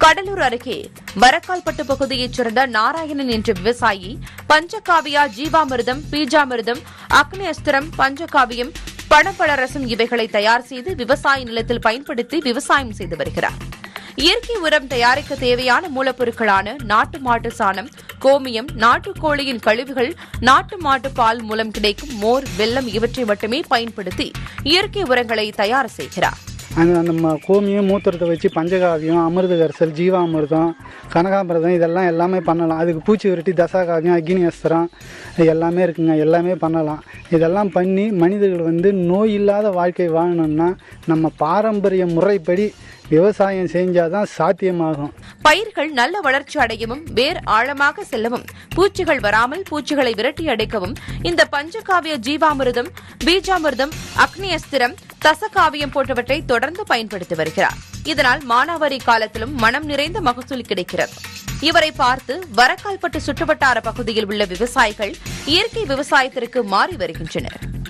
கடலூர் அருகே வரக்கால்பட்டு பகுதியைச் சேர்ந்த நாராயணன் என்ற விவசாயி பஞ்சகாவியா ஜீவாமிர்தம் பீஜாமிர்தம் அக்னி அஸ்திரம் பஞ்சகாவியம் பணப்பழரசம் இவைகளை தயார் செய்து விவசாய நிலத்தில் பயன்படுத்தி விவசாயம் செய்து வருகிறார் இயற்கை உரம் தயாரிக்க தேவையான மூலப்பொருட்களான நாட்டு மாட்டு சாணம் கோமியம் நாட்டுக்கோழியின் கழிவுகள் நாட்டு மாட்டு பால் மூலம் கிடைக்கும் மோர் வெல்லம் இவற்றை மட்டுமே பயன்படுத்தி இயற்கை உரங்களை தயார் செய்கிறார் அந்த நம்ம கோமியம் மூத்திரத்தை வச்சு பஞ்சகாவியம் அமிர்த கரிசல் ஜீவாமிர்தம் கனகாமிர்தம் இதெல்லாம் எல்லாமே பண்ணலாம் அதுக்கு பூச்சி விரட்டி தசாகாவியம் அக்னி அஸ்திரம் இது எல்லாமே இருக்குங்க எல்லாமே பண்ணலாம் இதெல்லாம் பண்ணி மனிதர்கள் வந்து நோய் இல்லாத வாழ்க்கை வாழணும்னா நம்ம பாரம்பரிய முறைப்படி விவசாயம் செஞ்சால் தான் சாத்தியமாகும் பயிர்கள் நல்ல வளர்ச்சி அடையவும் வேர் ஆழமாக செல்லவும் பூச்சிகள் வராமல் பூச்சிகளை விரட்டி அடைக்கவும் இந்த பஞ்சகாவிய ஜீவாமிர்தம் பீஜாமிர்தம் அக்னி அஸ்திரம் தசகாவியம் போன்றவற்றை தொடர்ந்து பயன்படுத்தி வருகிறார் இதனால் மானாவாரி காலத்திலும் மனம் நிறைந்த மகசூல் கிடைக்கிறது இவரை பார்த்து வரக்கால்பட்டு சுற்றுவட்டார பகுதியில் உள்ள விவசாயிகள் இயற்கை விவசாயத்திற்கு மாறி வருகின்றனர்